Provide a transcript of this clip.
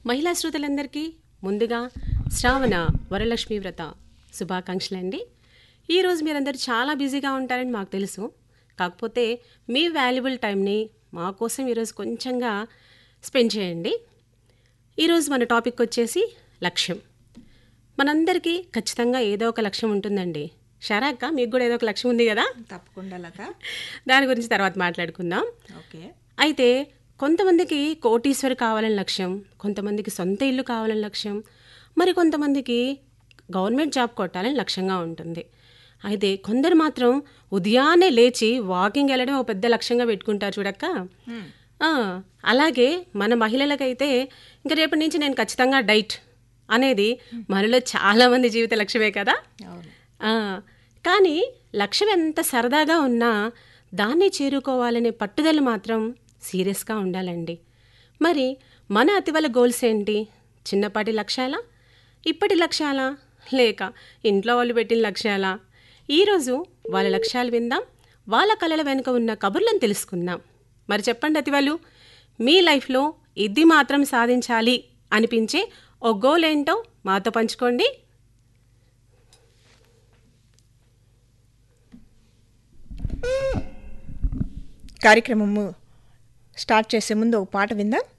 మహిళా శ్రోతలందరికీ ముందుగా శ్రావణ వరలక్ష్మి వ్రత శుభాకాంక్షలండి ఈరోజు మీరందరూ చాలా బిజీగా ఉంటారని మాకు తెలుసు కాకపోతే మీ వాల్యుబుల్ టైంని మా కోసం ఈరోజు కొంచెంగా స్పెండ్ చేయండి ఈరోజు మన టాపిక్ వచ్చేసి లక్ష్యం మనందరికీ ఖచ్చితంగా ఏదో ఒక లక్ష్యం ఉంటుందండి షరాక్క మీకు కూడా ఏదో ఒక లక్ష్యం ఉంది కదా తప్పకుండా లత దాని గురించి తర్వాత మాట్లాడుకుందాం ఓకే అయితే కొంతమందికి కోటీశ్వరి కావాలని లక్ష్యం కొంతమందికి సొంత ఇల్లు కావాలని లక్ష్యం మరి కొంతమందికి గవర్నమెంట్ జాబ్ కొట్టాలని లక్ష్యంగా ఉంటుంది అయితే కొందరు మాత్రం ఉదయాన్నే లేచి వాకింగ్ వెళ్ళడం ఒక పెద్ద లక్ష్యంగా పెట్టుకుంటారు చూడక్క ఆ, అలాగే మన మహిళలకైతే ఇంకా రేపటి నుంచి నేను ఖచ్చితంగా డైట్ అనేది మనలో చాలామంది జీవిత లక్ష్యమే కదా అవును ఆ, కానీ లక్ష్యం ఎంత సరదాగా ఉన్నా దాన్ని చేరుకోవాలనే పట్టుదల మాత్రం సీరియస్గా ఉండాలండి మరి మన అతివల గోల్స్ ఏంటి చిన్నపాటి లక్ష్యాలా ఇప్పటి లక్ష్యాలా లేక ఇంట్లో వాళ్ళు పెట్టిన లక్ష్యాలా ఈరోజు వాళ్ళ లక్ష్యాలు విందాం వాళ్ళ కళల వెనుక ఉన్న కబుర్లను తెలుసుకుందాం మరి చెప్పండి అతివలు మీ లైఫ్లో ఇది మాత్రం సాధించాలి అనిపించే ఓ గోల్ ఏంటో మాతో పంచుకోండి కార్యక్రమము స్టార్ట్ చేసే ముందు ఒక పాట విందాం